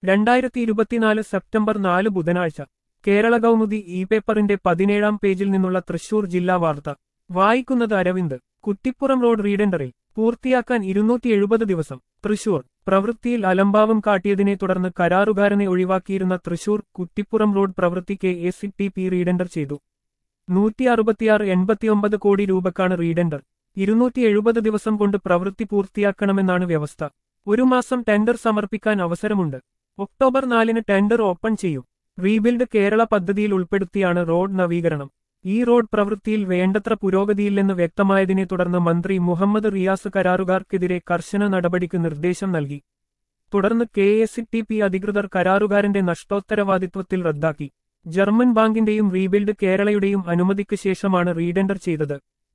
രണ്ടായിരത്തി ഇരുപത്തിനാല് സെപ്റ്റംബർ നാല് ബുധനാഴ്ച കേരള കൗമുദി ഇ പേപ്പറിന്റെ പതിനേഴാം പേജിൽ നിന്നുള്ള തൃശൂർ ജില്ലാ വാർത്ത വായിക്കുന്നത് അരവിന്ദ് കുറ്റിപ്പുറം റോഡ് റീഡൻഡറിൽ പൂർത്തിയാക്കാൻ ഇരുന്നൂറ്റി എഴുപത് ദിവസം തൃശൂർ പ്രവൃത്തിയിൽ അലംഭാവം കാട്ടിയതിനെ തുടർന്ന് കരാറുകാരനെ ഒഴിവാക്കിയിരുന്ന തൃശൂർ കുറ്റിപ്പുറം റോഡ് പ്രവൃത്തിക്ക് A C T P retender ചെയ്തു നൂറ്റി അറുപത്തിയാറ് എൺപത്തിയൊമ്പത് കോടി രൂപക്കാണ് റീഡൻഡർ ഇരുന്നൂറ്റി എഴുപത് ദിവസം കൊണ്ട് പ്രവൃത്തി പൂർത്തിയാക്കണമെന്നാണ് വ്യവസ്ഥ ഒരു മാസം ടെൻഡർ സമർപ്പിക്കാൻ അവസരമുണ്ട് ഒക്ടോബർ നാലിന് ടെൻഡർ ഓപ്പൺ ചെയ്യും റീബിൽഡ് കേരള പദ്ധതിയിൽ ഉൾപ്പെടുത്തിയാണ് റോഡ് നവീകരണം ഈ റോഡ് പ്രവൃത്തിയിൽ വേണ്ടത്ര പുരോഗതിയില്ലെന്ന് വ്യക്തമായതിനെ തുടർന്ന് മന്ത്രി മുഹമ്മദ് റിയാസ് കരാറുകാർക്കെതിരെ കർശന നടപടിക്ക് നിർദ്ദേശം നൽകി തുടർന്ന് കെ എസ് ടി പി അധികൃതർ കരാറുകാരന്റെ നഷ്ടോത്തരവാദിത്വത്തിൽ റദ്ദാക്കി ജർമ്മൻ ബാങ്കിന്റെയും റീബിൽഡ് കേരളയുടെയും അനുമതിക്ക് ശേഷമാണ് റീഡൻഡർ ചെയ്തത്